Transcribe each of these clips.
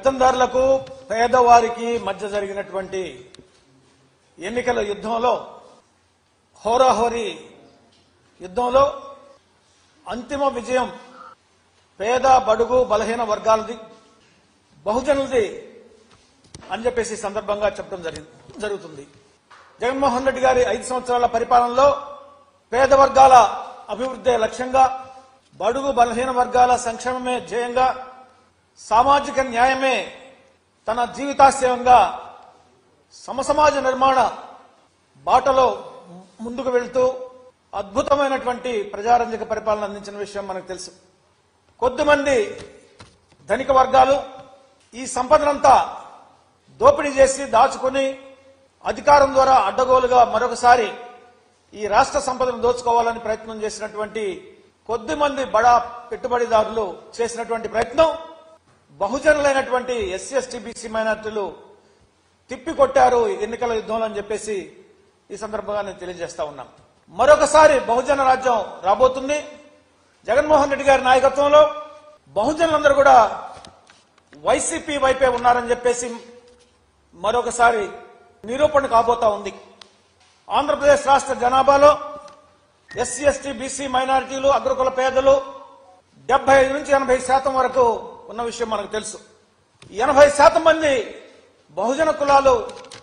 పెత్తందారులకు పేదవారికి మధ్య జరిగినటువంటి ఎన్నికల యుద్ధంలో హోరాహోరీ యుద్ధంలో అంతిమ విజయం పేద బడుగు బలహీన వర్గాలది బహుజనులది అని చెప్పేసి ఈ సందర్భంగా చెప్పడం జరిగి జరుగుతుంది జగన్మోహన్ రెడ్డి గారి ఐదు సంవత్సరాల పరిపాలనలో పేద వర్గాల అభివృద్ధి లక్ష్యంగా బడుగు బలహీన వర్గాల సంక్షేమమే ధ్యేయంగా సామాజిక న్యాయమే తన జీవితాశయంగా సమసమాజ నిర్మాణ బాటలో ముందుకు వెళ్తూ అద్భుతమైనటువంటి ప్రజారంజక పరిపాలన అందించిన విషయం మనకు తెలుసు కొద్దిమంది ధనిక వర్గాలు ఈ సంపదనంతా దోపిడీ చేసి దాచుకుని అధికారం ద్వారా అడ్డగోలుగా మరొకసారి ఈ రాష్ట్ర సంపదను దోచుకోవాలని ప్రయత్నం చేసినటువంటి కొద్ది మంది బడా పెట్టుబడిదారులు చేసినటువంటి ప్రయత్నం బహుజనులైనటువంటి ఎస్సీ ఎస్టీ బీసీ మైనార్టీలు తిప్పికొట్టారు ఎన్నికల యుద్ధంలో అని చెప్పేసి ఈ సందర్భంగా నేను తెలియజేస్తా ఉన్నాం మరొకసారి బహుజన రాజ్యం రాబోతుంది జగన్మోహన్ రెడ్డి గారి నాయకత్వంలో బహుజనులందరూ కూడా వైసీపీ వైపే ఉన్నారని చెప్పేసి మరొకసారి నిరూపణ కాబోతా ఉంది ఆంధ్రప్రదేశ్ రాష్ట్ర జనాభాలో ఎస్సీ ఎస్టీ బీసీ మైనారిటీలు అగ్రకుల పేదలు డెబ్బై ఐదు నుంచి ఎనభై శాతం వరకు ఉన్న విషయం మనకు తెలుసు ఎనభై శాతం మంది బహుజన కులాలు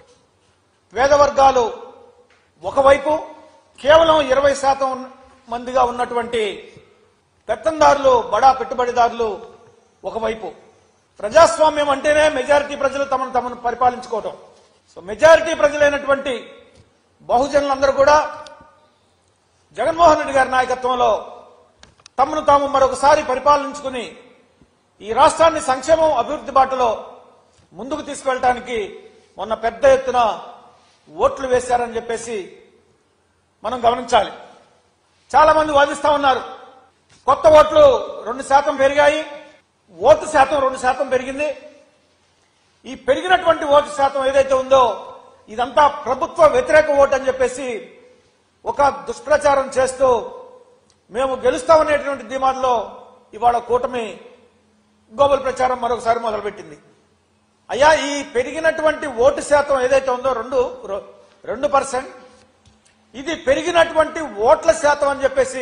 పేద వర్గాలు ఒకవైపు కేవలం ఇరవై శాతం మందిగా ఉన్నటువంటి పెత్తందారులు బడా పెట్టుబడిదారులు ఒకవైపు ప్రజాస్వామ్యం అంటేనే మెజారిటీ ప్రజలు తమను తమను పరిపాలించుకోవటం సో మెజారిటీ ప్రజలైనటువంటి బహుజనులందరూ కూడా జగన్మోహన్ రెడ్డి గారి నాయకత్వంలో తమను తాము మరొకసారి పరిపాలించుకుని ఈ రాష్ట్రాన్ని సంక్షేమం అభివృద్ధి బాటలో ముందుకు తీసుకెళ్ళడానికి మొన్న పెద్ద ఎత్తున ఓట్లు వేశారని చెప్పేసి మనం గమనించాలి చాలా మంది వాదిస్తా ఉన్నారు కొత్త ఓట్లు రెండు శాతం పెరిగాయి ఓటు శాతం రెండు శాతం పెరిగింది ఈ పెరిగినటువంటి ఓటు శాతం ఏదైతే ఉందో ఇదంతా ప్రభుత్వ వ్యతిరేక ఓటు అని చెప్పేసి ఒక దుష్ప్రచారం చేస్తూ మేము గెలుస్తామనేటువంటి ధీమాల్లో ఇవాళ కూటమి గోబల్ ప్రచారం మరొకసారి మొదలుపెట్టింది అయ్యా ఈ పెరిగినటువంటి ఓటు శాతం ఏదైతే ఉందో రెండు రొ- రెండు పర్సెంట్ ఇది పెరిగినటువంటి ఓట్ల శాతం అని చెప్పేసి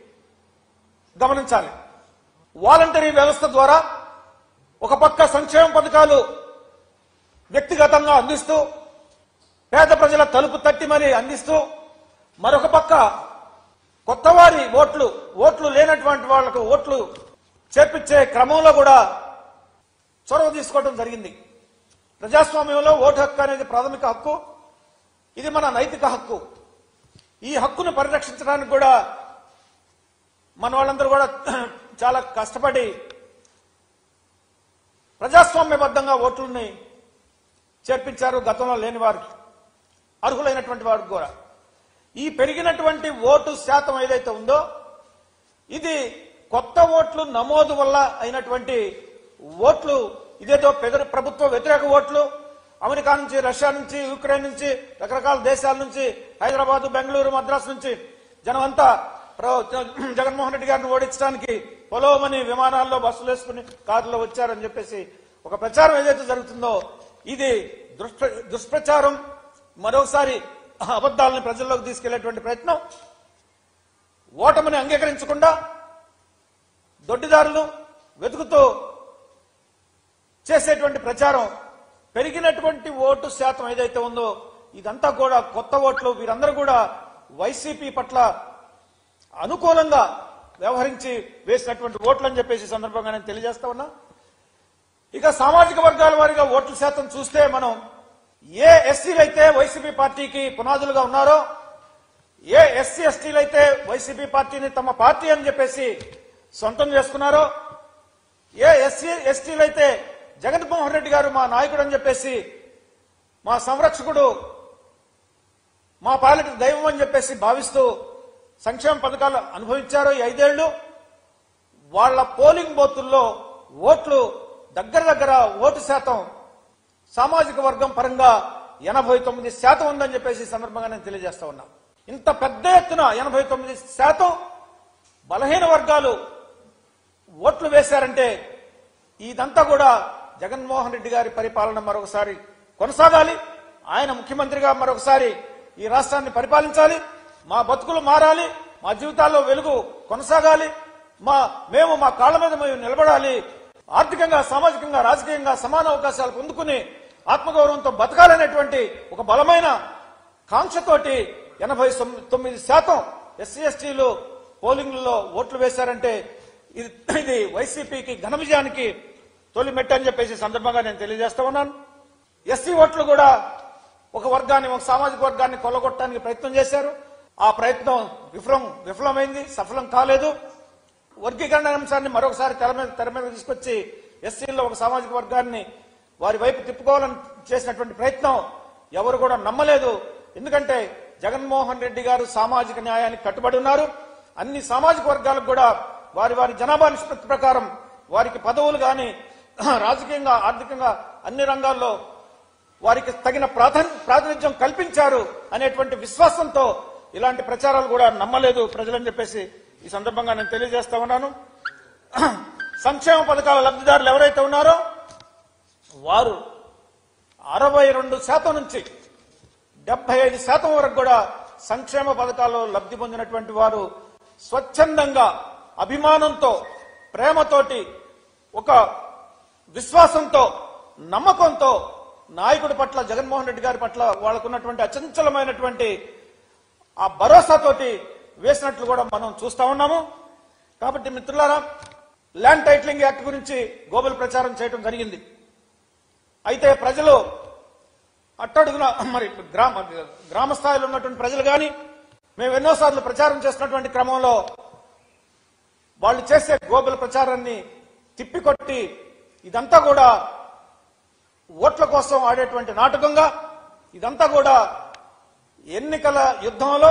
గమనించాలి వాలంటరీ వ్యవస్థ ద్వారా ఒక పక్క సంక్షేమ పథకాలు వ్యక్తిగతంగా అందిస్తూ పేద ప్రజల తలుపు తట్టి మరి అందిస్తూ మరొక పక్క కొత్తవారి ఓట్లు ఓట్లు లేనటువంటి వాళ్లకు ఓట్లు చేర్పించే క్రమంలో కూడా చొరవ తీసుకోవడం జరిగింది ప్రజాస్వామ్యంలో ఓటు హక్కు అనేది ప్రాథమిక హక్కు ఇది మన నైతిక హక్కు ఈ హక్కును పరిరక్షించడానికి కూడా మన వాళ్ళందరూ కూడా చాలా కష్టపడి ప్రజాస్వామ్యబద్ధంగా ఓట్లని చేర్పించారు గతంలో లేని వారికి అర్హులైనటువంటి వారికి కూడా ఈ పెరిగినటువంటి ఓటు శాతం ఏదైతే ఉందో ఇది కొత్త ఓట్లు నమోదు వల్ల అయినటువంటి ఓట్లు ఇదేదో పెద- ప్రభుత్వ వ్యతిరేక ఓట్లు అమెరికా నుంచి రష్యా నుంచి యుక్రెయిన్ నుంచి రకరకాల దేశాల నుంచి హైదరాబాద్ బెంగళూరు మద్రాసు నుంచి జనమంతా ప్ర- జగన్మోహన్ రెడ్డి గారిని ఓడించడానికి పొలోమని విమానాల్లో బస్సులు వేసుకుని కారులో వచ్చారని చెప్పేసి ఒక ప్రచారం ఏదైతే జరుగుతుందో ఇది దుష్ప్ర దుష్ప్రచారం మరోసారి అబద్ధాలను ప్రజల్లోకి తీసుకెళ్లేటువంటి ప్రయత్నం ఓటమిని అంగీకరించకుండా దొడ్డిదారులు వెతుకుతూ చేసేటువంటి ప్రచారం పెరిగినటువంటి ఓటు శాతం ఏదైతే ఉందో ఇదంతా కూడా కొత్త ఓట్లు వీరందరూ కూడా వైసీపీ పట్ల అనుకూలంగా వ్యవహరించి వేసినటువంటి ఓట్లు అని చెప్పేసి ఈ సందర్భంగా నేను తెలియజేస్తా ఉన్నా ఇక సామాజిక వర్గాల వారిగా ఓట్ల శాతం చూస్తే మనం ఏ ఎస్సీలు అయితే వైసీపీ పార్టీకి పునాదులుగా ఉన్నారో ఏ ఎస్సీ ఎస్టీలు అయితే వైసీపీ పార్టీని తమ పార్టీ అని చెప్పేసి సొంతం చేసుకున్నారో ఏ ఎస్సీ ఎస్టీలు అయితే జగన్మోహన్ రెడ్డి గారు మా నాయకుడు అని చెప్పేసి మా సంరక్షకుడు మా పాలిట దైవం అని చెప్పేసి భావిస్తూ సంక్షేమ పథకాలు అనుభవించారో ఈ ఐదేళ్లు వాళ్ళ పోలింగ్ బూతుల్లో ఓట్లు దగ్గర దగ్గర ఓటు శాతం సామాజిక వర్గం పరంగా ఎనభై తొమ్మిది శాతం ఉందని చెప్పేసి ఈ సందర్భంగా నేను తెలియజేస్తా ఉన్నా ఇంత పెద్ద ఎత్తున ఎనభై తొమ్మిది శాతం బలహీన వర్గాలు ఓట్లు వేశారంటే ఇదంతా కూడా జగన్మోహన్ రెడ్డి గారి పరిపాలన మరొకసారి కొనసాగాలి ఆయన ముఖ్యమంత్రిగా మరొకసారి ఈ రాష్ట్రాన్ని పరిపాలించాలి మా బతుకులు మారాలి మా జీవితాల్లో వెలుగు కొనసాగాలి మా మేము మా కాళ్ళ మీద మేము నిలబడాలి ఆర్థికంగా సామాజికంగా రాజకీయంగా సమాన అవకాశాలు పొందుకుని ఆత్మగౌరవంతో బతకాలనేటువంటి ఒక బలమైన కాంక్షతోటి ఎనభై సొమ్- తొమ్మిది శాతం ఎస్సీ ఎస్టీలు పోలింగ్లలో ఓట్లు వేశారంటే ఇది ఇది వైసీపీకి ఘన విజయానికి తొలి మెట్టు అని చెప్పేసి ఈ సందర్భంగా నేను తెలియజేస్తా ఉన్నాను ఎస్సీ ఓట్లు కూడా ఒక వర్గాన్ని ఒక సామాజిక వర్గాన్ని కొల్లగొట్టడానికి ప్రయత్నం చేశారు ఆ ప్రయత్నం విఫలం విఫలమైంది సఫలం కాలేదు వర్గీకరణ అంశాన్ని మరొకసారి తెర మీద తెర మీద తీసుకొచ్చి ఎస్సీల్లో ఒక సామాజిక వర్గాన్ని వారి వైపు తిప్పుకోవాలని చేసినటువంటి ప్రయత్నం ఎవరు కూడా నమ్మలేదు ఎందుకంటే జగన్మోహన్ రెడ్డి గారు సామాజిక న్యాయానికి కట్టుబడి ఉన్నారు అన్ని సామాజిక వర్గాలకు కూడా వారి వారి జనాభా నిష్పత్తి ప్రకారం వారికి పదవులు కానీ రాజకీయంగా ఆర్థికంగా అన్ని రంగాల్లో వారికి తగిన ప్రాధాన్య ప్రాతినిధ్యం కల్పించారు అనేటువంటి విశ్వాసంతో ఇలాంటి ప్రచారాలు కూడా నమ్మలేదు ప్రజలని చెప్పేసి ఈ సందర్భంగా నేను తెలియజేస్తా ఉన్నాను సంక్షేమ పథకాల లబ్ధిదారులు ఎవరైతే ఉన్నారో వారు అరవై రెండు శాతం నుంచి డెబ్బై ఐదు శాతం వరకు కూడా సంక్షేమ పథకాల్లో లబ్ధి పొందినటువంటి వారు స్వచ్ఛందంగా అభిమానంతో ప్రేమతోటి ఒక విశ్వాసంతో నమ్మకంతో నాయకుడి పట్ల జగన్మోహన్ రెడ్డి గారి పట్ల వాళ్ళకున్నటువంటి అచంచలమైనటువంటి ఆ భరోసాతోటి వేసినట్లు కూడా మనం చూస్తా ఉన్నాము కాబట్టి మిత్రులారా ల్యాండ్ టైటిలింగ్ యాక్ట్ గురించి గోబల్ ప్రచారం చేయడం జరిగింది అయితే ప్రజలు అట్టడుగున మరి గ్రామ గ్రామ స్థాయిలో ఉన్నటువంటి ప్రజలు కానీ మేము ఎన్నోసార్లు ప్రచారం చేస్తున్నటువంటి క్రమంలో వాళ్ళు చేసే గోబల ప్రచారాన్ని తిప్పికొట్టి ఇదంతా కూడా ఓట్ల కోసం ఆడేటువంటి నాటకంగా ఇదంతా కూడా ఎన్నికల యుద్ధంలో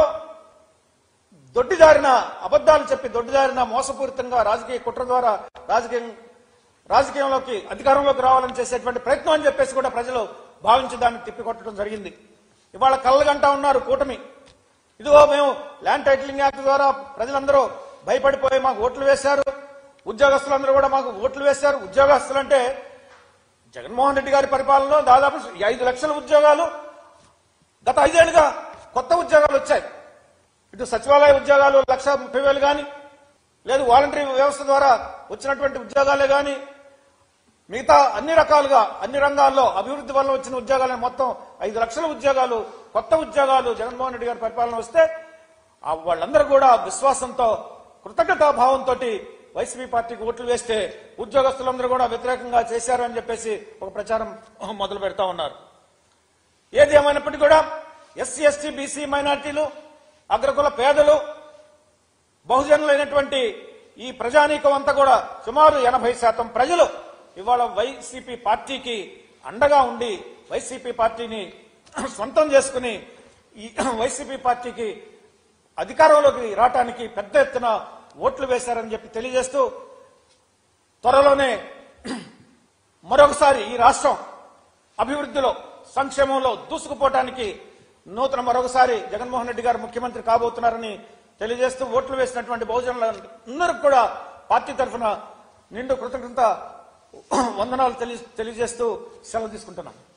దొడ్డిదారిన అబద్ధాలు చెప్పి దొడ్డిదారిన మోసపూరితంగా రాజకీయ కుట్ర ద్వారా రాజకీయం రాజకీయంలోకి అధికారంలోకి రావాలని చేసేటువంటి ప్రయత్నం అని చెప్పేసి కూడా ప్రజలు భావించి దాన్ని తిప్పికొట్టడం జరిగింది ఇవాళ కళ్ళగంటా ఉన్నారు కూటమి ఇదిగో మేము ల్యాండ్ టైటిలింగ్ యాక్ట్ ద్వారా ప్రజలందరూ భయపడిపోయి మాకు ఓట్లు వేశారు ఉద్యోగస్తులందరూ కూడా మాకు ఓట్లు వేశారు ఉద్యోగస్తులు అంటే జగన్మోహన్ రెడ్డి గారి పరిపాలనలో దాదాపు ఐదు లక్షల ఉద్యోగాలు గత ఐదేళ్లుగా కొత్త ఉద్యోగాలు వచ్చాయి ఇటు సచివాలయ ఉద్యోగాలు లక్ష ముప్పై వేలు కానీ లేదు వాలంటరీ వ్యవస్థ ద్వారా వచ్చినటువంటి ఉద్యోగాలే కానీ మిగతా అన్ని రకాలుగా అన్ని రంగాల్లో అభివృద్ధి వల్ల వచ్చిన ఉద్యోగాలు మొత్తం ఐదు లక్షల ఉద్యోగాలు కొత్త ఉద్యోగాలు జగన్మోహన్ రెడ్డి గారి పరిపాలన వస్తే ఆ వాళ్ళందరూ కూడా విశ్వాసంతో కృతజ్ఞతా భావంతో వైసీపీ పార్టీకి ఓట్లు వేస్తే ఉద్యోగస్తులందరూ కూడా వ్యతిరేకంగా చేశారు అని చెప్పేసి ఒక ప్రచారం మొదలు పెడతా ఉన్నారు ఏది ఏమైనప్పటికీ కూడా ఎస్సీ ఎస్టీ బీసీ మైనార్టీలు అగ్రకుల పేదలు బహుజనులైనటువంటి ఈ ప్రజానీకం అంతా కూడా సుమారు ఎనభై శాతం ప్రజలు ఇవాళ వైసీపీ పార్టీకి అండగా ఉండి వైసీపీ పార్టీని సొంతం చేసుకుని ఈ వైసీపీ పార్టీకి అధికారంలోకి రావటానికి పెద్ద ఎత్తున ఓట్లు వేశారని చెప్పి తెలియజేస్తూ త్వరలోనే మరొకసారి ఈ రాష్ట్రం అభివృద్ధిలో సంక్షేమంలో దూసుకుపోవటానికి నూతన మరొకసారి జగన్మోహన్ రెడ్డి గారు ముఖ్యమంత్రి కాబోతున్నారని తెలియజేస్తూ ఓట్లు వేసినటువంటి బహుజనులందరికీ కూడా పార్టీ తరఫున నిండు కృతజ్ఞత వందనాలు తెలియ తెలియజేస్తూ సెలవు తీసుకుంటున్నాను